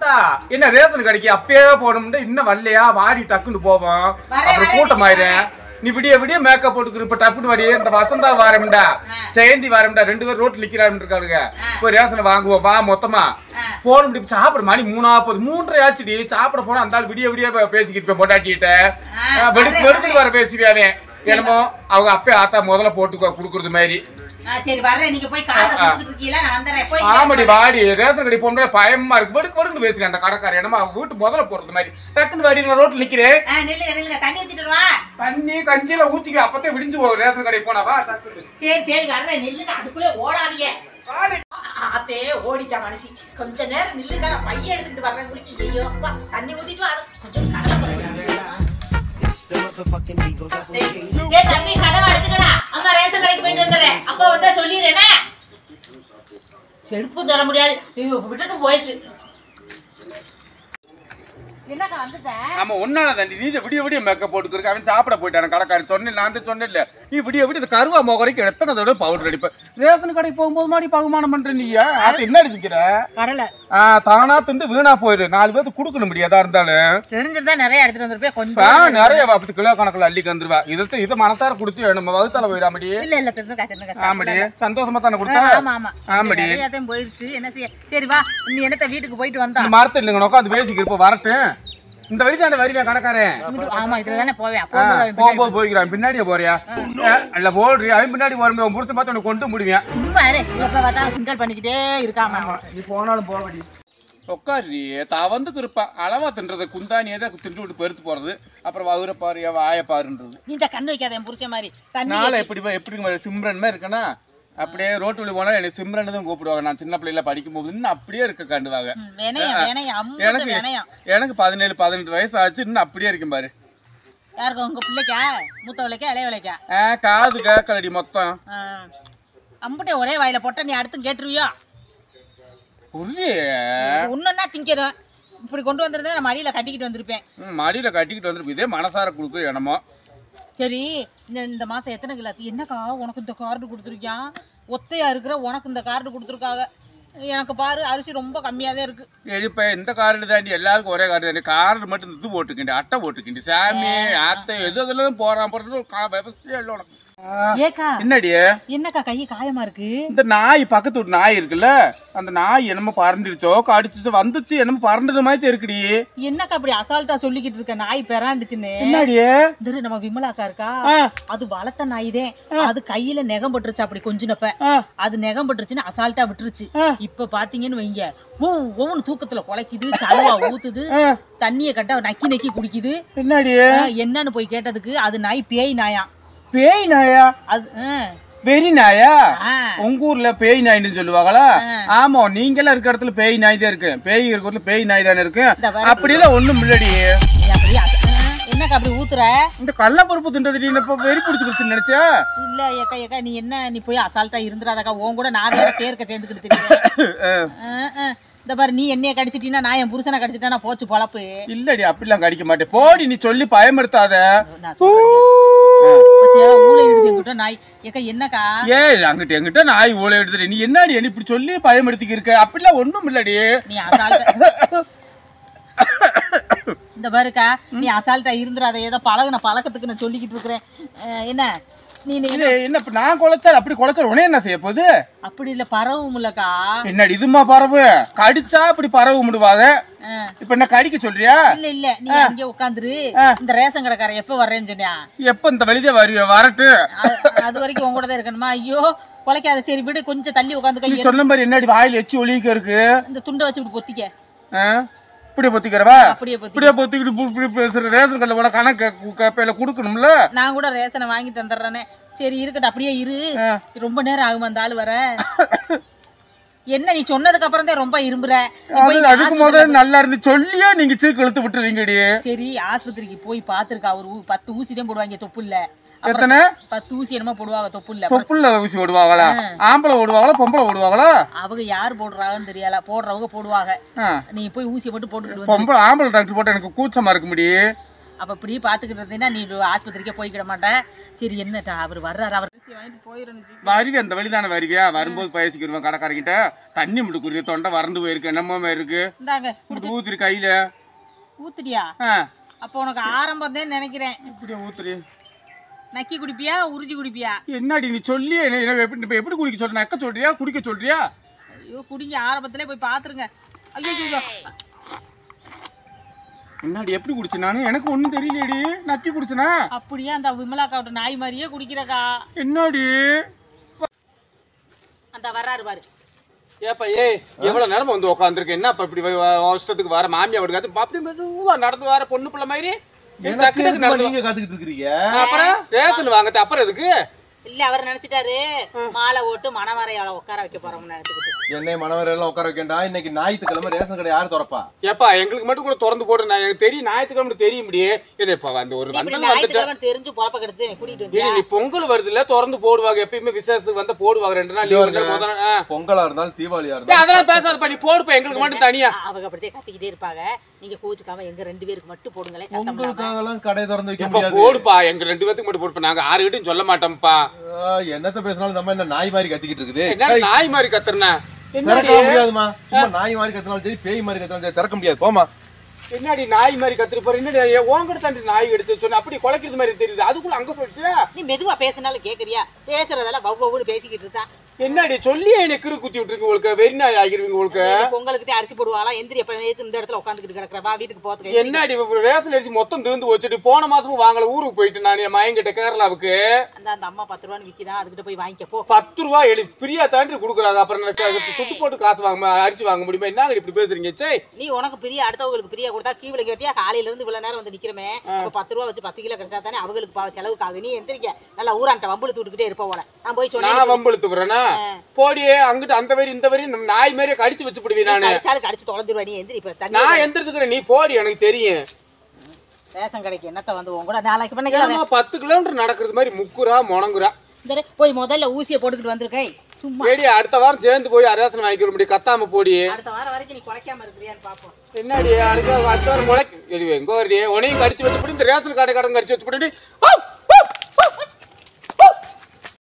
வசந்தா என்ன ரேஷன் கடைக்கு அப்பயே போகணும்னு இன்னும் வரலையா வாடி டக்குன்னு போவோம் வரேன், அப்புறம் வரேன், கூட்டம் ஆயிரும் நீ விடிய விடிய மேக்கப் போட்டுக்கிற இப்ப டப்புன்னு வாடி இந்த வசந்தா வாரம்டா ஜெயந்தி வாரம்டா ரெண்டு பேரும் ரோட்ல நிக்கிறாங்க இருக்காளுங்க போய் ரேஷனை வாங்குவோம் வா மொத்தமா போன இப்ப சாப்பிட மணி மூணாப்பது மூன்றரை ஆச்சுடி சாப்பிட போனா அந்த ஆள் விடிய விடிய பே- பேசிக்கிட்டு இருப்பேன் பொண்டாட்டிகிட்ட வெடுக்கு வெடுக்குன்னு வர பேசுவியாவே என்னமோ அவங்க அப்பே ஆத்தா முதல்ல போட்டு கொடுக்குறது மாதிரி ஆ, சரி வர்றேன் நீங்க போய் காதை குடிச்சிட்டு இருக்கீங்களா நான் வந்துடுறேன் போய் ஆமாடி வாடி ரேஷன் கடை போன பயமா இருக்கு வெடுக்கு வெடுக்கு பேசுறேன் அந்த கடைக்காரர் என்னமா அவங்க வீட்டு முதல்ல போறது மாதிரி டக்குன்னு வாடி நான் ரோட்ல நிக்கிறேன் ஆ, நில்லுங்க நில்லுங்க தண்ணி வச்சுட்டு வா தண்ணி கஞ்சியில ஊத்திக்க அப்பத்தே விடிஞ்சு போகும் ரேஷன் கடை போனா வா டக்குன்னு. சரி சரி வர்றேன் நில்லுங்க அதுக்குள்ளே ஓடாதீங்க வாடி. ஆத்தே ஓடிட்டா மனுஷி கொஞ்ச நேரம் நில்லுங்க நான் பையன் எடுத்துக்கிட்டு வர்றேன் குளிக்க ஐயோ அப்பா தண்ணி ஊத்திட்டு வா, அது கொஞ்சம் கடலை போடுங்க ஏய் தம்பி கதவை எடுத்துக்கடா அம்மா ரேஷன் கடைக்கு போயிட்டு வந்துடுறேன் அப்பா வந்தா சொல்லிடுறேனே செருப்பு தர முடியாது ஐயோ, விட்டுட்டு போயிடுச்சு என்னக்கா வந்துட்டேன் ஆமா ஒன்னால தாண்டி நீ விடிய விடிய மேக்கப் போட்டுக்கிருக்கு அவன் சாப்பிட போயிட்டான கடைக்காரன் சொன்னேன் நான் தான் சொன்னேன்ல நீ விடிய விடிய இந்த கருவா மோகரைக்கு எத்தனை தடவை பவுடர் அடிப்ப ரேஷன் கடைக்கு போகும்போது மாதிரி பகுமானம் பண்ற நீயா அது என்ன அடிக்கிற கடலை ஆ, தானா திண்டு வீணா போயிடு நாலு பேருக்கு கொடுக்கணும் முடியாதா இருந்தாலும் தெரிஞ்சிருந்தா நிறைய எடுத்துட்டு வந்திருப்பேன் ஆ, கொஞ்சம் நிறைய பத்து கிலோ கணக்குல அள்ளி கந்துருவா இதை இதை மனசார கொடுத்து நம்ம வகுத்தால போயிடாமடி இல்ல இல்ல திருநக்கா திருநக்கா ஆமாடி சந்தோஷமா தானே கொடுத்தா ஆமா ஆமா ஆமாடி நிறையாத்தையும் போயிருச்சு என்ன செய்ய சரி வா நீ என்னத்த வீட்டுக்கு போயிட்டு வந்தா இந்த மரத்தை இல்லைங்க உட்காந்து பேசிக்கிட்டு இருப்ப வரட்டும் இந்த வழிதாண்ட வருவேன் கணக்காரன் இங்கிட்டு- ஆமா இதுல தானே போவேன் ஆ, போகும்போது அவன் பின்னாடி போகும்போது போய்க்கிறான் பின்னாடியே போறியா ஏ, இல்ல போடுறியா அவன் பின்னாடி போறமே உன் புருஷன் பார்த்து உனக்கு கொண்டு முடியும் சும்மா இரு எப்ப பார்த்தாலும் கிண்டல் பண்ணிக்கிட்டே இருக்காம நீ போனாலும் போகடி உட்காரி தா வந்து இருப்பா அளவா தின்றத குந்தானியே தான் தின்று விட்டு பெருத்து போறது அப்புறம் வவுர பாருயா வாய பாருன்றது நீ இந்த கண்ணு வைக்காத என் புருஷன் மாதிரி தண்ணி நாளை எப்படி பா- எப்படி மாதிரி சிம்ரன் மாதிரி இருக்கனா அப்படியே ரோட்டு வழி போனா என்னை சிம்ரன் தான் கூப்பிடுவாங்க நான் சின்ன பிள்ளைல படிக்கும் போது இன்னும் அப்படியே இருக்க கண்டுவாங்க ம், வினயம் வினயம் அம்முட்டு எனக்கு வினயம் எனக்கு பதினேழு பதினெட்டு வயசு ஆச்சு இன்னும் அப்படியே இருக்கும் பாரு யாருக்கு உங்க பிள்ளைக்கா மூத்த விளைக்கா இளைய விளைக்கா ஆ காது கேட்கலடி மொத்தம் அம்புட்டே ஒரே வாயில போட்டா நீ அடுத்து கேட்டுருவியோ புரிய ஒன்னொன்னா திங்கிறேன் இப்படி கொண்டு வந்திருந்தா நான் மடியில கட்டிக்கிட்டு வந்திருப்பேன் மடியில கட்டிக்கிட்டு வந்துருக்கு இதே மனசார கொடுக்குற என்னமோ சரி இந்த இந்த மாசம் எத்தனை கிளாஸ் என்னக்கா உனக்கு இந்த கார்டு கொடுத்துருக்கியா ஒத்தையா இருக்கிற உனக்கு இந்த கார்டு கொடுத்துருக்காங்க எனக்கு பாரு அரிசி ரொம்ப கம்மியாக தான் இருக்கு இப்ப இந்த கார்டு தாண்டி எல்லாருக்கும் ஒரே கார்டு தாண்டி கார்டு மட்டும் இது போட்டுக்கிண்டி அட்டை போட்டுக்கிண்டி சாமி அத்தை எது எதுலாம் போறான் போறது ஒரு கா- விவசாயம் இல்லை உனக்கு ஏக்கா என்னடி என்னக்கா கை காயமா இருக்கு இந்த நாய் பக்கத்து வீட்டு நாய் இருக்குல்ல அந்த நாய் என்னமோ பறந்துருச்சோ கடிச்சிச்சு வந்துச்சு என்னமோ பறந்தது மாதிரி தான் இருக்குடி என்னக்கா அப்படி அசால்ட்டா சொல்லிக்கிட்டு இருக்க நாய் பெறாண்டுச்சுன்னு என்னடியே இந்த நம்ம விமலாக்கா இருக்கா ஆ. அது வளர்த்த நாய் தான் அது கையில நெகம் பட்டுருச்சு அப்படி கொஞ்சினப்ப ஆ. அது நெகம் பட்டுருச்சுன்னு அசால்ட்டா விட்டுருச்சு ஆ. இப்ப பாத்தீங்கன்னு வைங்க ஓ ஒவ்வொன்னு தூக்கத்துல குலைக்குது சலுவா ஊத்துது ஆ. தண்ணிய கட்ட நக்கி நக்கி குடிக்குது என்னடி ஆ, என்னன்னு போய் கேட்டதுக்கு அது நாய் பேய் நாயா பேய் நாயா அது ஆ. வெறி நாயா ஆ. உங்க ஊர்ல பேய் நாய்னு சொல்லுவாங்களா ஆமா நீங்கெல்லாம் இருக்க இடத்துல பேய் நாய் தான் இருக்கு பேய் இருக்க இடத்துல பேய் நாய் தானே இருக்கு இந்த வர- அப்படிலாம் ஒண்ணும் இல்லடி நீ அப்படியே அச- ஆ, என்னக்கா அப்படி ஊத்துற இந்த கள்ளப்பருப்பு தின்றது நீ இப்ப வெறி பிடிச்சிருச்சுன்னு நினைச்சா இல்ல ஏக்கா ஏக்கா நீ என்ன நீ போய் அசால்ட்டா இருந்துடாதக்கா உன் கூட நான் வேற சேர்க்க சேர்ந்துக்கிட்டு தெரியுது அஹ். இந்த பாரு நீ என்னைய கடிச்சிட்டீன்னா நான் என் புருஷனை கடிச்சிட்டேன்னா போச்சு பொழப்பு இல்லடி அப்படிலாம் கடிக்க மாட்டேன் போடி நீ சொல்லி பயமுறுத்தாத நான் சொல்றேன் பாத்தியா, ஊளை இடுது என்கிட்ட நாய் ஏக்கா என்னக்கா ஏய் அங்கிட்ட எங்கிட்ட நாய் ஊழ எடுத்துட்டு நீ என்னடி நீ இப்படி சொல்லி பயமுறுத்திக்க இருக்க அப்படிலாம் ஒண்ணும் இல்லடி நீ அசால்ட்டா இந்த பாருக்கா நீ அசால்ட்டா இருந்துடாத ஏதோ பழகுன பழக்கத்துக்கு நான் சொல்லிக்கிட்டு இருக்கிறேன் அஹ், என்ன நீ நீ- இது என்ன இப்ப நான் குலைச்சால் அப்படி குலைச்சால் உடனே என்ன செய்ய போகுது அப்படி இல்ல பரவும் இல்லக்கா என்னடி இதுமா பறவு கடிச்சா அப்படி பறவு முடுவாங்க அஹ், இப்ப என்ன கடிக்க சொல்றியா இல்ல இல்ல நீ அங்கே உட்காந்துரு இந்த ரேஷன் கடைக்காரன் எப்ப வர்றேன்னு சொன்னியா எப்ப இந்த வழிதே வருவ வரட்டு அது- அது வரைக்கும் உங்க கூட தான் இருக்கணுமா ஐயோ குலைக்காத சரி விடு கொஞ்சம் தள்ளி உட்காந்து நீ கை சொன்ன மாதிரி என்னடி வாயில் எச்சி ஒலிக்க இருக்கு இந்த துண்டை வச்சு இப்படி பொத்திக்க ஆ? இப்படி பொத்திக்கிறவா அப்படியே பொத்தி இப்படியே பொத்திக்கிட்டு இப்படி இப்படி பேசுற ரேஷன் கல்ல போட கணக்கு கப்பையில கொடுக்கணும்ல நான் கூட ரேஷனை வாங்கி தந்துடுறேனே சரி இருக்கட்டும் அப்படியே இரு ரொம்ப நேரம் ஆகும் அந்த ஆள் வர என்ன நீ சொன்னதுக்கு அப்புறம் தான் ரொம்ப இரும்புற நீ போய் அது அதுக்கு முதல்ல நல்லா இருந்து சொல்லியே நீங்க சீக்கு இழுத்து விட்டுருவீங்கடி சரி ஆஸ்பத்திரிக்கு போய் பாத்துருக்கா ஒரு ஊ- பத்து ஊசி தான் போடுவாங்க தொப்பு இல்ல எத்தனை பத்து ஊசி என்னமோ போடுவாங்க தொப்பு இல்ல தொப்புள்ள ஊசி ஓடுவாங்களா ஆம்பளை ஓடுவாங்களா பொம்பளை ஓடுவாங்களா அவங்க யார் போடுறாங்கன்னு தெரியல போடுறவங்க போடுவாங்க ஆ. நீ போய் ஊசியை மட்டும் போட்டுக்கிட்டு வந்து பொம்பளை ஆம்பளை டாக்டர் போட்டு எனக்கு கூச்சமா இருக்க முடியும் அப்ப இப்படி பாத்துக்கிட்டு இருந்தீங்கன்னா நீ ஆஸ்பத்திரிக்கே போய்க்கிட மாட்டேன் சரி என்னட்டா அவர் வர்றாரு அவர் அரிசி வாங்கிட்டு போயிருந்துச்சு வருவியா அந்த வழி தானே வருவியா வரும்போது பேசிக்கிடுவேன் கடைக்காரங்கிட்ட தண்ணி மட்டும் குடிக்க தொண்டை வறண்டு போயிருக்கு என்னமோ இருக்கு இந்தாங்க இப்படி ஊத்துரு கையில ஊத்துடியா ஆ அப்போ உனக்கு ஆரம்பம் தான் நினைக்கிறேன் இப்படியே ஊத்துரு நக்கி குடிப்பியா உறிஞ்சி குடிப்பியா என்னடி நீ சொல்லி என்ன என்ன எப்படி இப்ப எப்படி குடிக்க சொல்ற நக்க சொல்றியா குடிக்க சொல்றியா ஐயோ குடிங்க ஆரம்பத்திலே போய் பாத்துருங்க ஐயோ ஐயோ, ஐயோ என்னடி எப்படி குடிச்சு நானு எனக்கு ஒண்ணும் தெரியலடி நக்கி குடிச்சனா அப்படியே அந்த விமலா காவிட்ட நாய் மாதிரியே குடிக்கிறக்கா என்னடி அந்த வர்றாரு பாரு ஏப்பா ஏய் எவ்வளவு நேரம் வந்து உட்காந்துருக்கு என்ன இப்ப இப்படி வ- வ- அவசரத்துக்கு வர மாமியா விடுக்காது அப்படி மெதுவா நடந்து வர பொண்ணு பிள்ளை மாதிரி எனக்கு டக்கு டக்கு எதுக்குமா நடந்து நீங்க காத்துக்கிட்டு இருக்கிறீங்க அப்புறம் ரேஷன் வாங்கறது அப்புறம் எதுக்கு இல்ல அவர் நினைச்சிட்டாரு மாலை ஓட்டு மணவரையால உட்கார வைக்க போறோம்னு நினைச்சுக்கிட்டு என்னை மணவரை எல்லாம் உட்கார வைக்கண்டா இன்னைக்கு ஞாயிற்றுக்கிழமை ரேஷன் கடை யார் திறப்பா ஏப்பா எங்களுக்கு மட்டும் கூட திறந்து போடு நான் எனக்கு தெரியும் ஞாயிற்றுக்கிழமை தெரிய முடியே இது இப்ப வந்து ஒரு இப்படி வந்தது வந்துட்டு ஞாயிற்றுக்கிழமை தெரிஞ்சு பொழப்ப கெடுத்து கூட்டிட்டு ஏய், வந்தியா நீ பொங்கல் வருது இல்ல திறந்து போடுவாங்க எப்பயுமே விசேஷத்துக்கு வந்தா போடுவாங்க ரெண்டு நாள் leave இருந்தா முத நாள், ஆ. பொங்கலா இருந்தாலும் தீபாவளியா ஏய், இருந்தாலும் அதெல்லாம் பேசாதப்பா நீ போடுப்பா எங்களுக்கு மட்டும் தனியா அவங்க அப்படியே கத்திக்கிட்டே இருப்பாங்க நீங்க கோச்சுக்காம எங்க ரெண்டு பேருக்கு மட்டும் போடுங்களேன் சத்தம் இல்லாம பொங்கலுக்காக எல்லாம் கடை திறந்து வைக்க எப்பா முடியாது போடுப்பா எங்க ரெண்டு பேத்துக்கு மட்டும் போடுப்பா நாங்க ஆறு கிட்டும் சொல்ல மாட்டோம்ப்பா ஆ, என்னத்த பேசினாலும் நம்ம என்ன நாய் மாதிரி கத்திக்கிட்டு இருக்குது என்ன நாய் மாதிரி கத்துறனா திறக்க முடியாதுமா சும்மா நாய் மாதிரி கத்தினாலும் சரி பேய் மாதிரி கத்தினாலும் சரி திறக்க முடியாது போமா என்னடி நாய் மாதிரி கத்துட்டு போற என்னடி உங்ககிட்ட தாண்டி நாய் எடுத்து சொன்ன அப்படி குலைக்கிறது மாதிரி தெரியுது அதுக்குள்ள அங்க போயிட்டு நீ மெதுவா பேசினாலும் கேக்குறியா பேசுறதெல்லாம் பவ்வன்னு பேசிக்கிட்டு இருக்கா என்னடி சொல்லி எனக்கு கிறு குத்தி விட்டுருக்கு உங்களுக்கு வெறி நாய் ஆகிருவீங்க உங்களுக்கு பொங்கலுக்கு தான் அரிசி போடுவாளா எந்திரி எப்ப நேத்து இந்த இடத்துல உட்காந்துக்கிட்டு கிடக்குற வா வீட்டுக்கு போறதுக்கு என்னடி இப்ப ரேஷன் அரிசி மொத்தம் தீர்ந்து வச்சுட்டு போன மாசமும் வாங்கல ஊருக்கு போயிட்டு நான் என் மயங்கிட்ட கேரளாவுக்கு அந்த அந்த அம்மா பத்து ரூபான்னு விக்கிதான் அதுக்கிட்ட போய் வாங்கிக்க போ பத்து ரூபா எழு பிரியா தாண்டி கொடுக்குறாங்க அப்புறம் எனக்கு அது துட்டு போட்டு காசு வாங்க அரிசி வாங்க முடியுமா என்னங்க இப்படி பேசுறீங்க சே நீ உனக்கு பிரியா அடுத்தவங்களுக்கு பிரியா கொடுத்தா கீவில கேட்டியா காலையில இருந்து இவ்வளவு நேரம் வந்து நிக்கிறமே அப்ப பத்து ரூபா வச்சு பத்து கிலோ கிடைச்சா தானே அவங்களுக்கு பாவ செலவுக்கு ஆகுது நீ எந்திரிக்க நல்லா ஊரான்ட்ட வம்புல தூட்டுக்கிட்டே இருப்ப போல நான் போய் நான் சொன்னேன் வம்பெழுத்து வரேனா போடியே அங்கிட்டு அந்த வரி இந்த வரி நம்ம நாய் மாதிரியே கடிச்சு வச்சு விடுவேன் நானு கடிச்சாலும் கடிச்சு தொலைஞ்சிருவா நீ எந்திரி இப்ப தண்ணி நான் எந்திரத்துக்குறேன் நீ போடி எனக்கு தெரியும் ரேஷன் கடைக்கு என்னத்த வந்து உன் கூட நாளைக்கு பண்ணிக்கலாம் ஏம்மா, பத்து கிலோமீட்டர் நடக்கிறது மாதிரி முக்குறா முணங்குறா இந்த போய் முதல்ல ஊசியை போட்டுக்கிட்டு வந்திருக்கேன் சும்மா ஏடி அடுத்த வாரம் சேர்ந்து போய் அரேசன் வாங்கிக்கிற முடியும் கத்தாம போடி அடுத்த வாரம் வரைக்கும் நீ குலைக்காம இருக்கிறியான்னு பாப்போம் என்னடி அடுத்த அடுத்த வாரம் முளைக்கு எங்க வருடி உனையும் கடிச்சு வச்சு போட்டு இந்த ரேஷன் கார்டு கடன் கடிச்சு வச்சு போட்டு